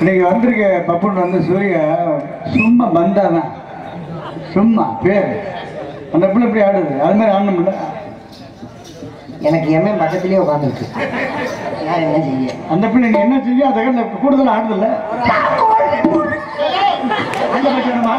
இன்னைக்கு வந்திருக்க பப்புன்னு வந்து சூர்யா சும்மா பந்தாதான் சும்மா பேர் அந்த பிள்ளை இப்படி ஆடுது அது மாதிரி ஆடணும்ல எனக்கு எம்எம் பக்கத்துலயே உட்காந்துருக்கு நான் என்ன செய்ய அந்த பிள்ளை நீ என்ன செய்ய அதை கண்ட கூடுதல் ஆடுதில்ல அந்த பட்சமா?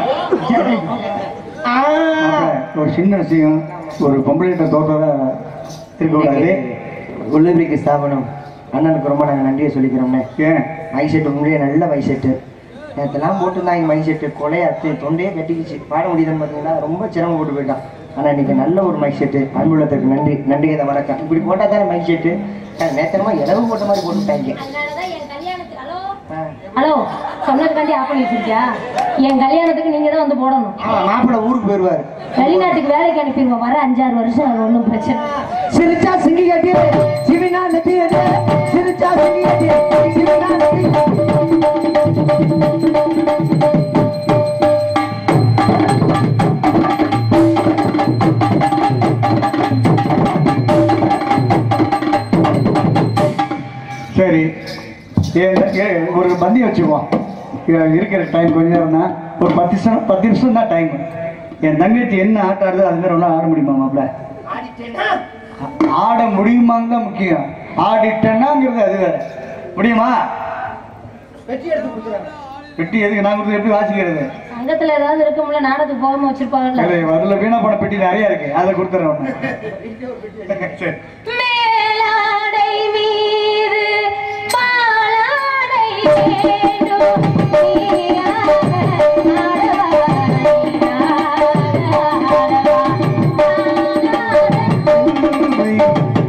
மாப்பிள்ளை, ஒரு சின்ன விஷயம் ஒரு பொம்பளைகிட்ட தோற்றதா இருக்கக்கூடாது உள்ளூரிக்கு ஸ்தாபனம் அண்ணனுக்கு ரொம்ப நாங்கள் நன்றியை சொல்லிக்கிறோம்ண்ணே ஏன் மை செட்டு உண்மையிலே நல்ல மை செட்டு நேற்றுலாம் போட்டிருந்தாங்க மை செட்டு கொலையை அத்து தொண்டையே கட்டிக்கிச்சு பாட முடியுதுன்னு பார்த்தீங்கன்னா ரொம்ப சிரமப்பட்டு போயிட்டான் ஆனால் இன்னைக்கு நல்ல ஒரு மை செட்டு அன்புள்ளத்துக்கு நன்றி நன்றி கதை வணக்கம் இப்படி போட்டால் தானே மை செட்டு நேத்தனமா இளவு போட்ட மாதிரி போட்டுட்டாங்க அதனாலதான் என் கல்யாணத்துக்கு ஹலோ ஆ. ஹலோ சொன்னதுக்காண்டி ஆஃப் பண்ணி வச்சிருக்கியா என் கல்யாணத்துக்கு நீங்க தான் வந்து போடணும் ஆமா மாப்பிள்ளை ஊருக்கு போயிடுவார் வெளிநாட்டுக்கு வேலைக்கு அனுப்பிடுவோம் வர அஞ்சாறு வருஷம் அது ஒன்றும் பிரச்சனை இல்ல. சிரிச்சா சிங்கி கட்டி சிவினா நெத்தி சிரிச்சா சிங்கி கட்டி சிவினா நெத்தி சரி ஏ- ஏ- ஒரு பந்தி வச்சுக்குவோம் இ- இருக்கிற டைம் கொஞ்ச நேரம் தான் ஒரு பத்து நிமிஷம் பத்து நிமிஷம் தான் டைம் என் தங்கச்சி என்ன ஆட்டம் ஆடுதோ அது மாதிரி ஒன்றும் ஆட முடியுமா மாப்பிள்ள ஆட முடியுமாங்க தான் முக்கியம் ஆடிட்டேன்னாங்கிறது அது வேற முடியுமா பெட்டி எதுக்கு நான் கொடுத்து எப்படி வாசிக்கிறது சங்கத்துல ஏதாவது இருக்கும்ல நாடகத்துக்கு போகாம வச்சிருப்பாங்கல்ல இல்லை அதில் வீணா போன பெட்டி நிறைய இருக்கு அதை கொடுத்துறேன் ஒன்று சரி மேலாடை மீது பாலாடை வேண்டும் நீயாக ஆடவா, நீயாக ஆடவா.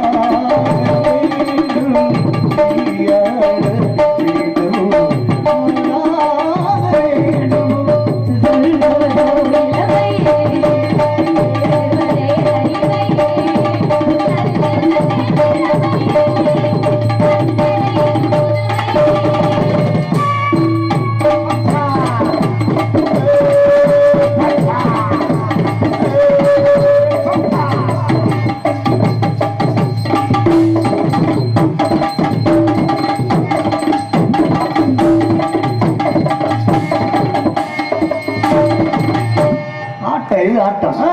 ஆட்டம் இது ஆட்டம் ஆ.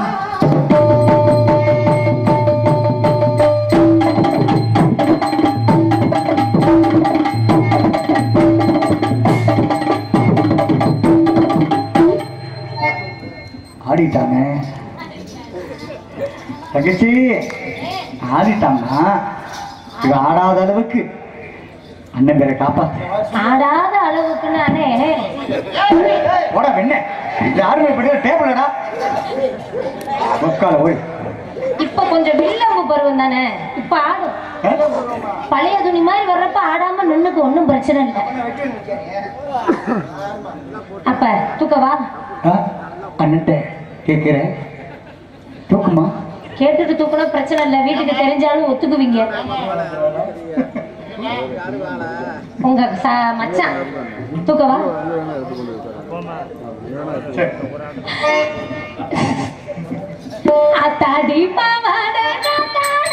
ஆடிட்டாங்க தங்கச்சி ஆடிட்டாங்கன்னா இது ஆடாத அளவுக்கு அண்ணன் பேரை காப்பாத்து ஆடாத அளவுக்குன்னு அண்ணே போட வெண்ண இது யாருமே படிக்கிற டேபிளடா உட்கார போய் இப்ப கொஞ்சம் வில்லம்பு பருவம் தானே இப்ப ஆடும் பழைய துணி மாதிரி வர்றப்ப ஆடாம நின்னுக்கு ஒண்ணும் பிரச்சனை இல்லை அப்ப தூக்கவா அண்ணன்ட்ட கேட்கிறேன் தூக்குமா கேட்டுட்டு தூக்கினா பிரச்சனை இல்லை வீட்டுக்கு தெரிஞ்சாலும் ஒத்துக்குவீங்க உங்க ச- மச்சான் தூக்கவா சரி அத்தாடி பாவாட காத்தாட.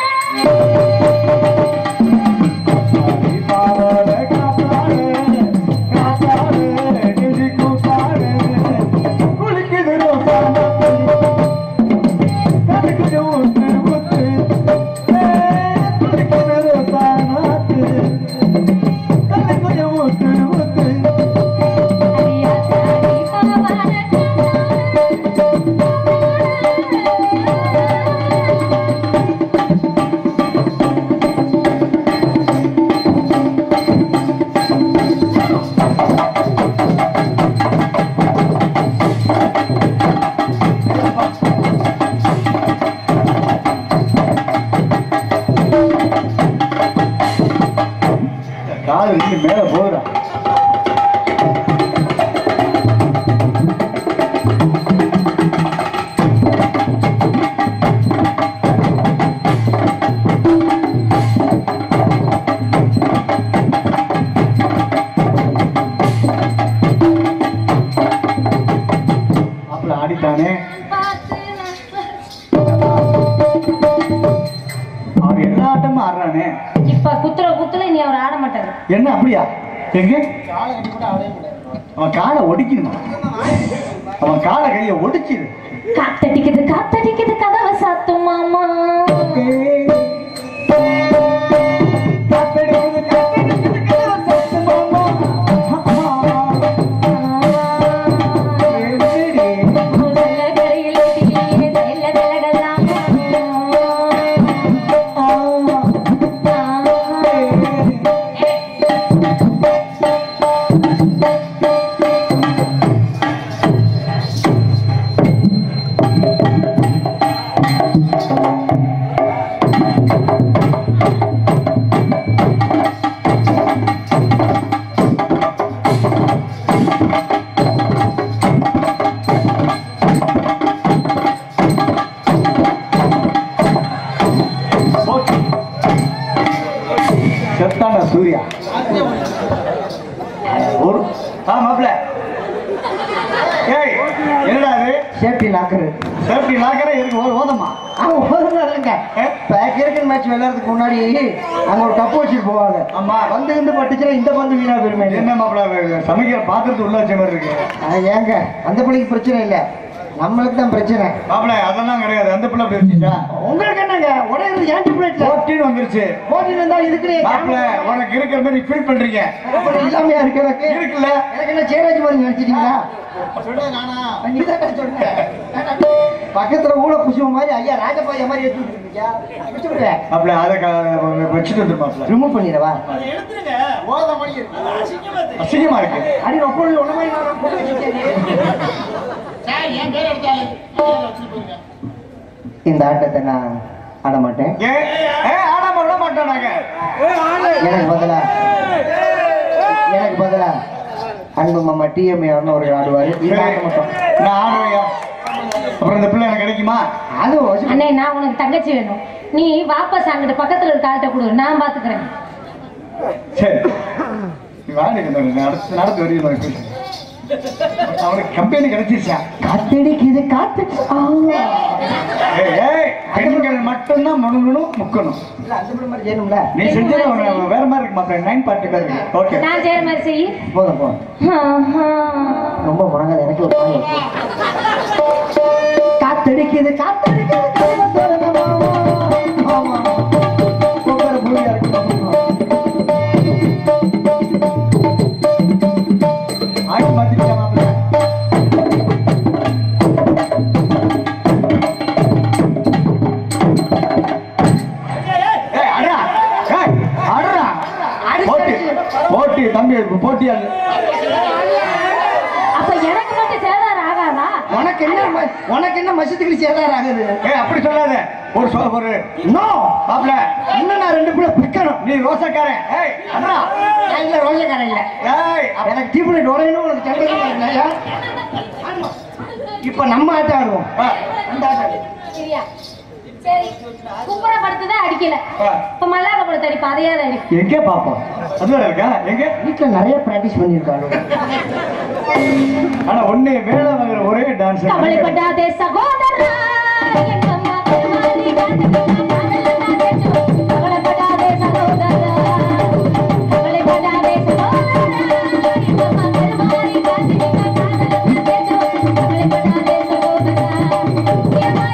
பாவாடை காத்தாடு, காத்தாடு, நெஞ்சு கூத்தாடு, குளிக்குது ரோசா நாத்து. கணக்குது ஊத்து, ஊத்து. ஏ, குளிக்குது ரோசா நாத்து. கணக்குது ஊத்து, ஊத்து. அடி அத்தாடி பாவாட காது நின்று மேல போகுதா மாப்பிள்ள ஆடிட்டானே பார்த்து அவன் எல்லா ஆட்டமும் ஆடுறானே இப்ப குத்துற குத்துல இனி அவர் ஆட மாட்டாரு என்ன அப்படியா எங்க அவன் காலை ஒடிக்கணுமா அவன் காலை கையை ஒடிச்சிரு காத்தடிக்குது காத்தடிக்குது கதவை சாத்தும் மாமா முதல்ல கரையில் ஒட்டியே தெல்ல தெலகெல்லாம் செத்தாண்டா சூர்யா ஒரு ஆ மாப்பிள்ள ஏய் என்னடா அது சேஃப்டி லாக்கரு சேஃப்டி லாக்கரே இருக்கு ஓ- ஓதமா அவன் ஓதுனாருங்க இப்போ கிரிக்கெட் மேட்ச் விளையாடுறதுக்கு முன்னாடி அங்க ஒரு கப்பு வச்சுட்டு போவாங்க ஆமா. பந்து இருந்து பட்டுச்சுன்னா இந்த பந்து வீணா போயிருமே என்ன மாப்பிள்ள சமைக்கிற பாத்திரத்து உள்ள வச்ச மாதிரி இருக்கு அது ஏங்க அந்த பிள்ளைக்கு பிரச்சனை இல்லை நம்மளுக்கு தான் பிரச்சனை மாப்பிள்ள அதெல்லாம் கிடையாது அந்த பிள்ளை அப்படி வச்சுட்டா உங்களுக்கு என்னங்க உடையிறது ஏன் பிளேட்ல போட்டின்னு வந்துருச்சு போட்டிட்டு இருந்தா இதுக்குள்ளே மாப்பிள்ள உனக்கு இருக்கிற மாதிரி ஃபீல் பண்றீங்க இல்லாமையா இருக்கு எனக்கு இருக்குல்ல எனக்கு என்ன சேராஜ் மாதிரி நினைச்சிட்டீங்களா நீதானே சொன்ன. பக்கத்துல ஊழ குசும மாதிரி ஐயா ராஜபாய மாதிரி எடுத்துட்டு இருக்கீங்க வச்சு விடுறேன் மாப்பிள்ள அதை க- வச்சுட்டு வந்துரு மாப்பிள்ள ரிமூவ் பண்ணிடவா அசிங்கமா இருக்கு அடி ரொம்ப ஒண்ணு மாதிரி நான் போட்டு வச்சிருக்கேன் இந்த ஆட்டத்தை நான் ஆட மாட்டேன் ஏ ஏ ஆடாம விட மாட்டோம் நாங்க எனக்கு பதிலா எனக்கு பதிலா அன்பு மாமா டிஎம்ஏ அவர்கள் ஆடுவாரு இது ஆட மாட்டோம் நான் ஆடுவையா அப்புறம் இந்த பிள்ளை எனக்கு கிடைக்குமா அது வச்சு- அண்ணே நான் உனக்கு தங்கச்சி வேணும் நீ வாபஸ் அங்கிட்டு பக்கத்துல இருக்க ஆள்கிட்ட கொடு நான் பாத்துக்கிறேன் சரி நீ வாடி நடத்து நடத்து வரையும் அவனுக்கு கம்பெனி கிடைச்சிருச்சா காத்தடிக்குது காத்து ஆ. ஏய், ஏய் பெண்கள் மட்டும்தான் முழுங்கணும் முக்கணும் இல்ல, அந்த பிள்ளை மாதிரி செய்யணும்ல நீ செஞ்சது அவன் வேற மாதிரி இருக்கு மாப்பிள்ள நைன் பார்ட்டி மாதிரி இருக்கு ஓகே நான் செய்யற மாதிரி செய் போதும் போதும் ரொம்ப முடங்காது எனக்கு ஒரு மாதிரி இருக்கு. காத்தடிக்குது காத்தடிக்குது காத்தடிக்குது, மாமா. ஆமா. கொக்கர பூமியா இருக்கு, மாமா. ஆடி மாத்திட்டா மாப்பிள்ள ஏய் அடா ஏய் அடடா போட்டி போட்டி தம்பி போட்டி அது அப்ப எனக்கு மட்டும் சேதாரம் ஆகாதா உனக்கு என்ன ம- உனக்கு என்ன மசத்துக்கு சேதாரம் ஆகுது ஏய் அப்படி சொல்லாத ஒரு சொ- ஒரு நோ மாப்பிள்ள இன்னும் நான் ரெண்டு பிள்ளை பிக்கணும் நீ ரோசக்காரன் ஏய் அடா நான் இல்ல ரோஜக்காரன் இல்ல ஏய் அப்ப- எனக்கு டீப்லைட் உடையணும் உனக்கு சந்தேகம் இல்லையா ஆமா. இப்ப நம்ம ஆட்டம் ஆடுவோம் ஆ, அந்த ஆட்டம் சரியா சரி குப்புற படுத்துதான் அடிக்கல ஆ. இப்ப மல்லாக்க படுத்து அடிப்பா அதையாவது அடி எங்க பாப்போம் அது வேற இருக்கா எங்க வீட்டுல நிறைய பிராக்டிஸ் பண்ணிருக்காங்க ஆனா ஒண்ணே வேலை வாங்குற ஒரே டான்ஸ் கவலைப்படாதே சகோதரா எங்க அம்மா கருமாரி கவலைப்படாதே சகோதரா கவலைப்படாதே சகோதரா எங்க அம்மா கருமாரி கவலைப்படாதே சகோதரா ஏமா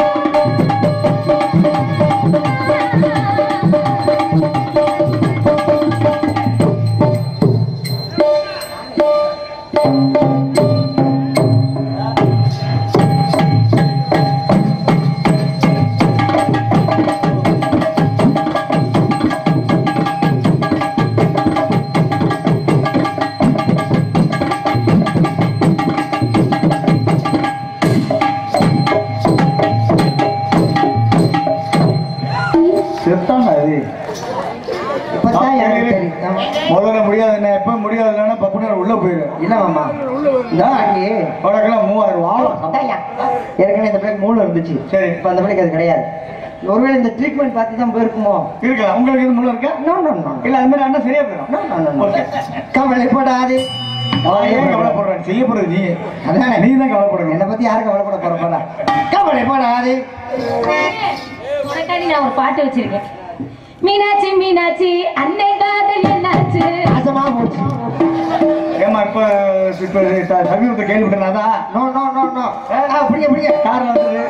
செத்தாங்க அது இப்பதான் எனக்கு தெரியும் ஆமா. முதல்ல முடியாதுன்னா எப்ப முடியாதுன்னா பப்புனு உள்ள போயிரு இல்ல மாமா இந்த வாங்கி உனக்கெல்லாம் மூவாயிரம் ஆகும் அதான்யா. ஏற்கனவே இந்த பிள்ளைக்கு மூளை இருந்துச்சு சரி. இப்ப அந்த பிள்ளைக்கு அது கிடையாது ஒருவேளை இந்த ட்ரீட்மெண்ட் பார்த்து தான் போயிருக்குமோ இருக்கலாம் உங்களுக்கு இது முள்ள இருக்கா நோ நோ நோ இல்ல அது மாதிரி அண்ணா சரியா நோ நோ நோ போயிடும் நோ ஓகே கவலைப்படாதே அவன் ஏன் கவலைப்படுறான் செய்ய போறது நீ அதானே. நீ தான் கவலைப்படணும் என்னை பத்தி யாரும் கவலைப்பட போற போறா கவலைப்படாதே உனக்காண்டி நான் ஒரு பாட்டு வச்சிருக்கேன் மீனாட்சி மீனாட்சி அன்னை காதல் என்னாச்சு நாசமா போச்சு ஏமா இப்ப இப்ப ச- சமீபத்தை கேள்விப்பட்டனாதா நோ நோ நோ நோ அப்படியே அப்படியே கார்ல வந்தது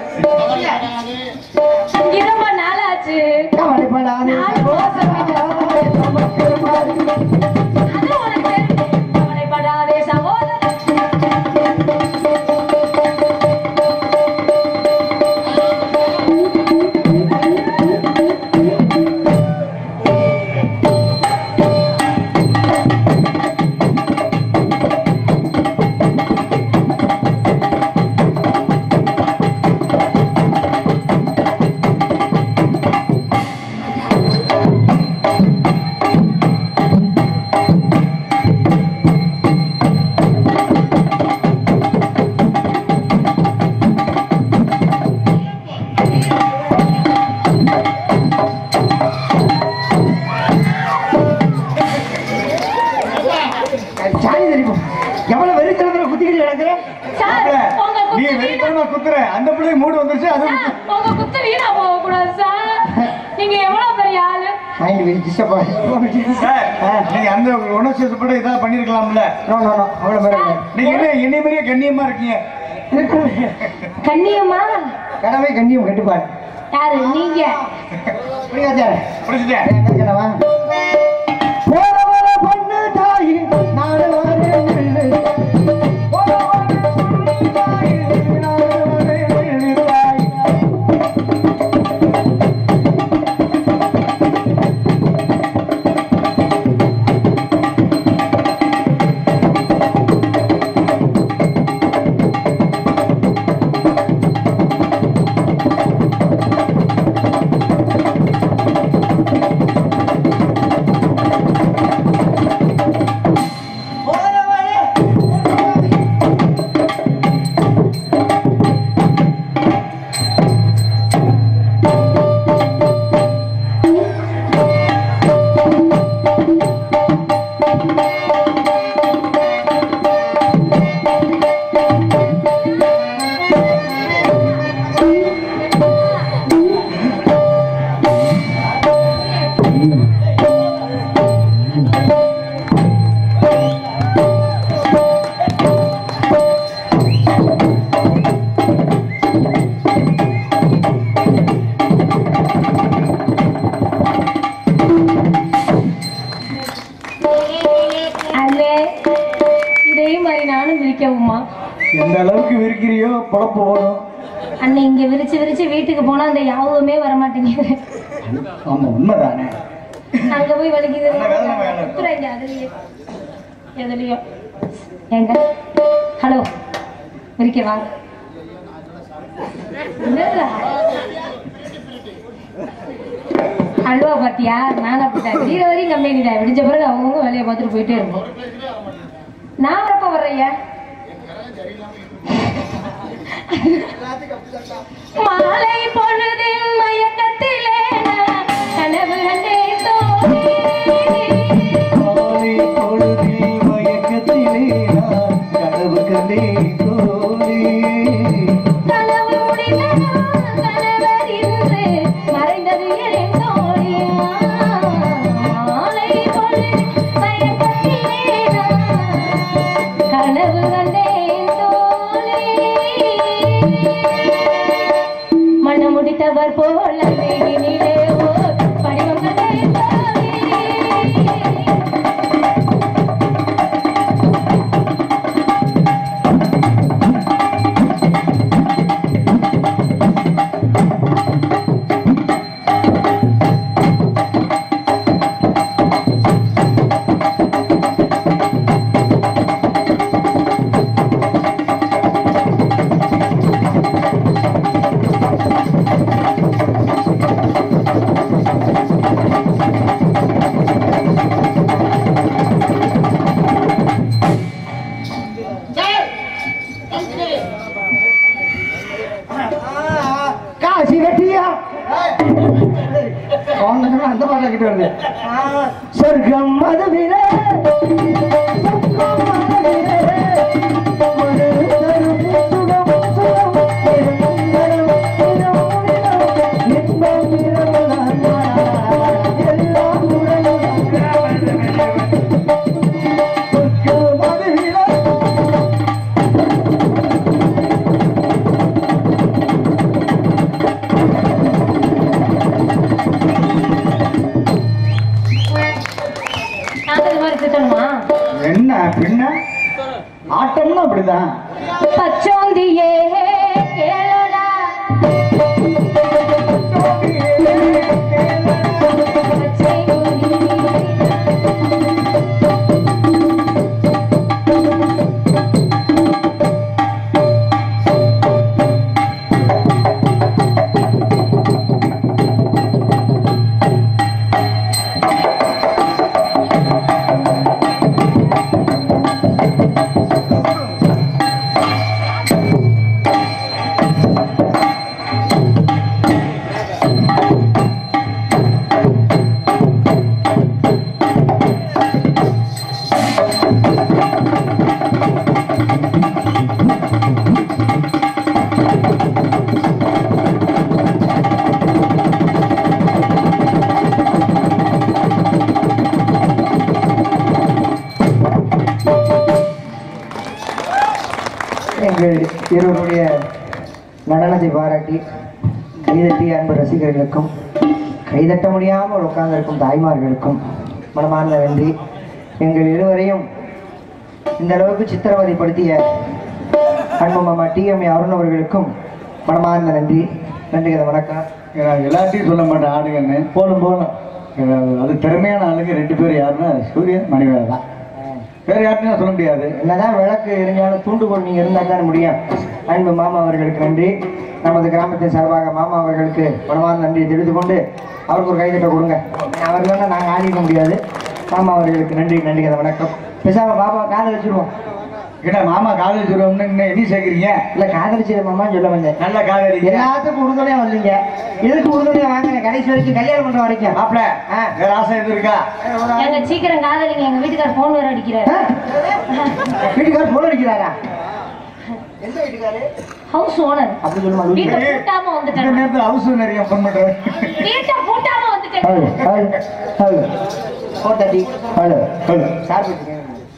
ரொம்ப நாளாச்சு கவலைப்படாதே நாலு மாசம் அது உனக்கு தெரியும். கவலைப்படாதே சகோதரன் சாணி தெரியும் எவ்வளவு வெறித்தனத்துல குத்திக்கிட்டு கிடக்குற சார் உங்க நீ குத்து வீணா வெறித்தனமா குத்துற அந்த பிள்ளை மூடு வந்துருச்சு அது சார், உங்க குத்து வீணா போக கூடாது சார் நீங்க எவ்வளவு பெரிய ஆளு சாணி வெறி டிஸ்டர்ப் சார் நீங்க அந்த உணர்ச்சி வசப்பட்டு இதா பண்ணிருக்கலாம்ல நோ நோ நோ அவ்வளவு மேடம் நீங்க என்ன என்னை மாதிரியே கண்ணியமா இருக்கீங்க கண்ணியமா கடமை கண்ணியம் கட்டுப்பாடு யாரு நீங்க புரியாதாரு புரிஞ்சுட்டேன் என்ன சொன்னவா போற வர பண்ணு தாயி நாடு வரேன் நில்லு. போற வர பண்ணு தாயி, நாடு வரேன் நில்லு தாயி. போற வர அண்ணே இதே மாதிரி நானும் விரிக்கவுமா எந்த அளவுக்கு விரிக்கிறியோ பொழப்பு ஓடும் அண்ணே இங்க விரிச்சு விரிச்சு வீட்டுக்கு போனா அந்த யாவுமே வர மாட்டேங்குது ஆமா உண்மைதானே அங்க போய் வலிக்குது அந்த வேதனை வேணும். குத்துறாங்க அதுலயே எதுலயோ ஏங்க ஹலோ விரிக்க வாங்க என்னடா? அல்வா பாத்தியா நான் அப்படிதான் விடிகிற வரையும் கம்பெனி தான் விடிஞ்ச பிறகு அவங்கவுங்க வேலையை பார்த்துட்டு போயிட்டே இருப்போம் நான் வரப்ப வர்றேயா மாலை பொழுதின் மயக்கத்திலே நான் கனவு கண்டேன் தோழி. காலை பொழுதில் மயக்கத்திலே நான் கனவு கண்டேன் தோழி. கனவு முடிந்ததா, கணவர் இன்று மறைந்தது என் தோழி. மாலை பொழுதின் மயக்கத்திலே நான் கனவு கண்டேன் தோழி. மண்ண முடித்தவர் போல மேகினிலே ஓர் படிவம் கண்டேன் தோழி. காசி வெட்டியா குழந்தைங்க அந்த பாட்டை கிட்ட வருது சொர்க்கம் மதுவிலே சொர்க்கம் மதுவிலே மது தரும் சுகம் சுகம் இன்பம் தரும் இனம் இனம் இன்பம் இரவு நான் அதுதான் பச்சோந்தியே கேளடா பச்சை கொடி. எங்கள் இருவருடைய நடனத்தை பாராட்டி கைதட்டிய அன்பு ரசிகர்களுக்கும் கைதட்ட முடியாமல் உட்கார்ந்திருக்கும் தாய்மார்களுக்கும் மனமார்ந்த நன்றி எங்கள் இருவரையும் இந்த அளவுக்கு சித்திரவதைப்படுத்திய அன்பு மாமா டிஎம்ஏ அருண் அவர்களுக்கும் மனமார்ந்த நன்றி நன்றிகளை வணக்கம் நான் எல்லாத்தையும் சொல்ல மாட்டேன் ஆடுங்கன்னு போலும் போலும் அஹ் அது திறமையான ஆளுங்க ரெண்டு பேர் யாருன்னா சூரியன் மணிவேலை தான் வேற யார்ட்டையும் சொல்ல முடியாது என்னதான் விளக்கு எரிஞ்சாலும் தூண்டுகோல் நீங்க இருந்தா தானே முடியும் அன்பு மாமா அவர்களுக்கு நன்றி நமது கிராமத்தின் சார்பாக மாமா அவர்களுக்கு மனமார்ந்த நன்றியை தெரிவித்துக் கொண்டு அவருக்கு ஒரு கைதட்ட கொடுங்க அவர் இல்லைன்னா நாங்கள் ஆடிக்க முடியாது மாமா அவர்களுக்கு நன்றி நன்றி வணக்கம் பேசாம பாப்பா காதை வச்சிருவோம் என்ன மாமா காதல் சொல்லுவோம்னு இன்னும் என்ன சேர்க்குறீங்க இல்ல காதலிச்சிட மாமா சொல்ல வந்தேன் நல்ல காதலிங்க எல்லாத்துக்கும் உறுதுணையா வந்தீங்க எதுக்கு உறுதுணையா வாங்க கடைசி வரைக்கும் கல்யாணம் பண்ற வரைக்கும் மாப்பிள ஆ. வேற ஆசை எதுவும் இருக்கா எங்க சீக்கிரம் காதலிங்க எங்க வீட்டுக்கார போன் வேற அடிக்கிறாரு ஆ? வீட்டுக்காரர் போன் அடிக்கிறாரா எந்த வீட்டுக்காரு ஹவுஸ் ஓனர் அப்படி சொல்லுமா வீட்டை பூட்டாம இந்த வந்துட்டேன் நேரத்தில் ஹவுஸ் நிறைய ஃபோன் பண்றேன் வீட்டை பூட்டாம வந்துட்டேன் hello hello hello four thirty hello hello sir பேசுகிறேன்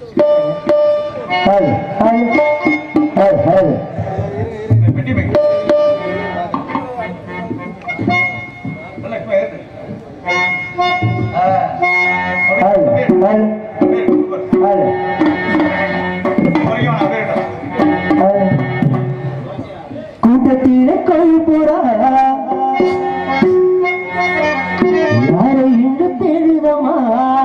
ஹலோ ஹலோ ஹலோ ஹலோ பெட்டி பை நல்லா இப்ப ஏத்து. ஆ. ஹலோ அப்படியே, ஹலோ அப்படியே, சூப்பர். ஹலோ வரைக்கும் நான் அப்படியே இருக்கட்டும். ஹலோ கூட்டத்தில கொழுப்புறா யாரை இன்று தேடுதமா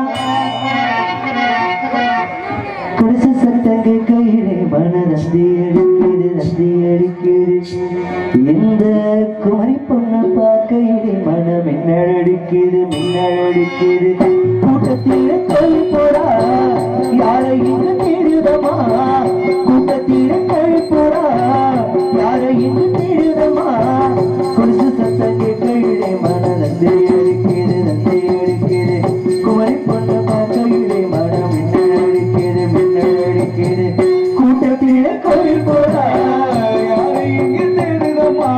குடிசை சத்தங்க கையிலே மனதந்தி அடிக்குது தந்தி அடிக்குது எந்த குமரி பொண்ணை பார்க்கையிலே மனம் மின்னல் அடிக்குது மின்னல் அடிக்குது கூட்டத்தில கொழி போறா யாரை இன்று தேடுதமா கூட்டத்தில கொழி போறா யாரை இன்று தேடுதமா குடிசை சத்தங்க கையிலே மனதந்தி அடிக்குது தந்தி அடிக்குது குமரி பொண்ணை பார்க்கையிலே மனம் மின்னல் அடிக்குது மின்னல் அடிக்குது கூட்டத்தில கொழி போறா யாரை இங்கு தேடுதமா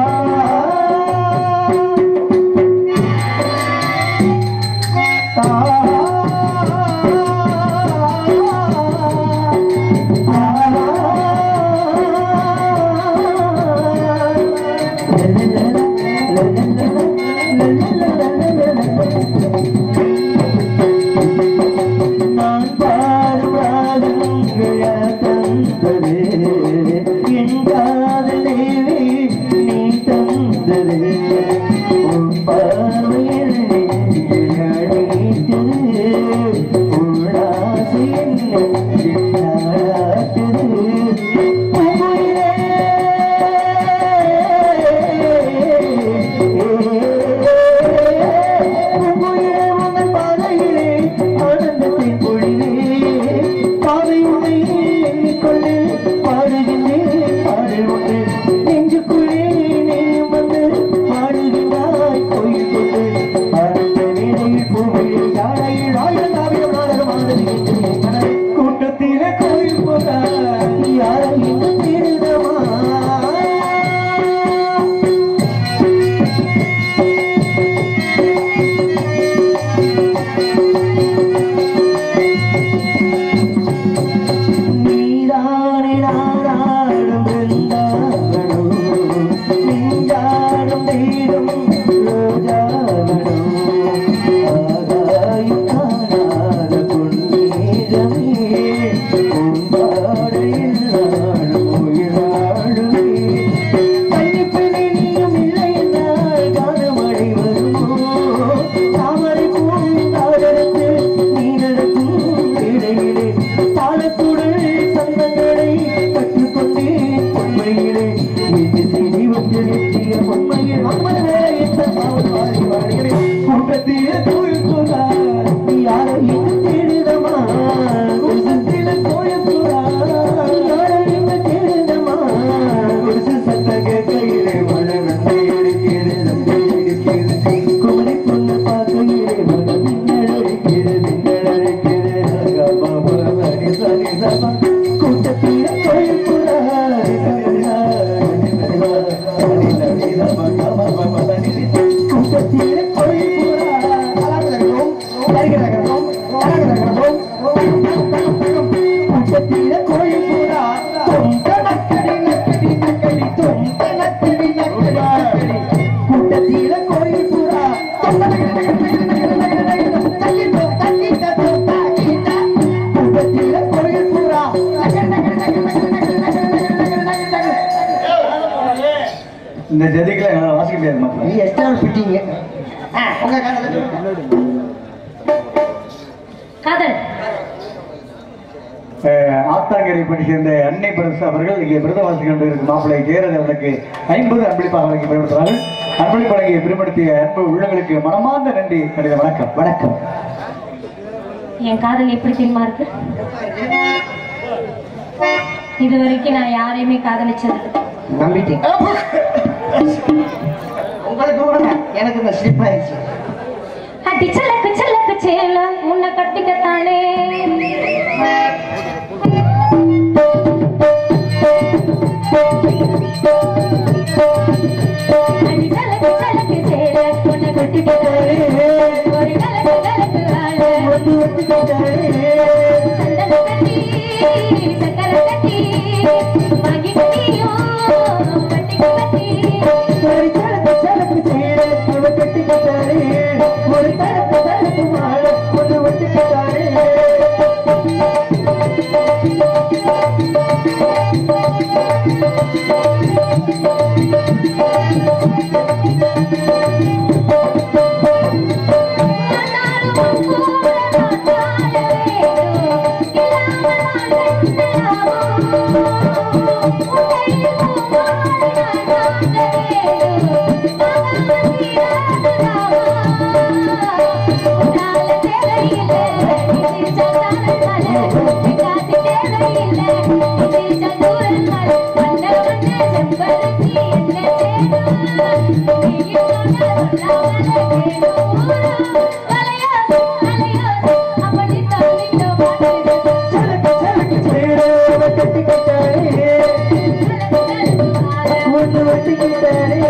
நான் பாடும் ராகங்கள் தந்தது என் இந்த ஜதிகளை என்னால் வாசிக்க முடியாது நீ மாப்பிள்ள எக்ஸ்ட்ரா ஃபிட்டிங்க ஆ உங்க காலத்துல காதல் அஹ், ஆத்தாங்கரை படி சேர்ந்த அன்னை பிரதேச அவர்கள் இங்கே விருது வாசிக் கொண்டு இருக்கும் மாப்பிள்ளை ஜெயராஜ் அவர்களுக்கு ஐம்பது அன்பளிப்பாக வழங்கி பயன்படுத்துகிறார்கள் அன்பளிப்பு வழங்கி பிரிப்படுத்திய அன்பு உள்ளங்களுக்கு மனமார்ந்த நன்றி கடித வணக்கம் வணக்கம் என் காதல் எப்படி தெரியுமா இருக்கு இது வரைக்கும் நான் யாரையுமே காதலிச்சது இல்ல. நம்பிட்டேன் உங்களுக்கு கூட எனக்கு இந்த ஸ்லிப் ஆயிடுச்சு அடி சலக்கு சலக்கு சேல உன்னை கட்டிக்கத்தானே அடி சலக்கு சலக்கு சேல உன்னை கட்டிக்கத்தானே ஒரு கலக்கு கலக்கு ஆள சந்தன கட்டி சக்கர கட்டி வாங்கி கட்டியோ கட்டிக்கு கட்டி ஒரு தரப்பு தரப்பு சேர ஒரு கட்டிக்கிட்டாரே ஒரு தரப்பு தரப்பு மாற ஒரு ஒட்டுக்கிட்டாரே சலக்கு சலக்கு சேர ஒரு கட்டிக்கிட்டாரே ஒன்று ஒட்டிக்கிட்டாரே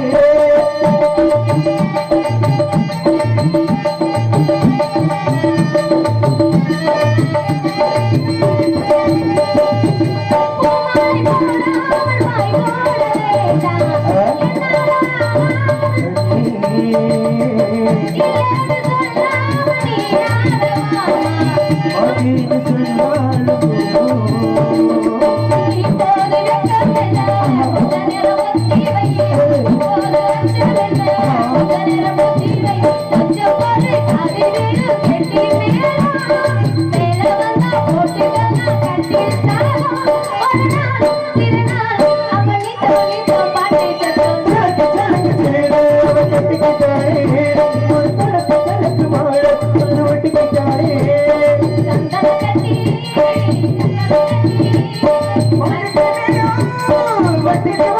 கட்டி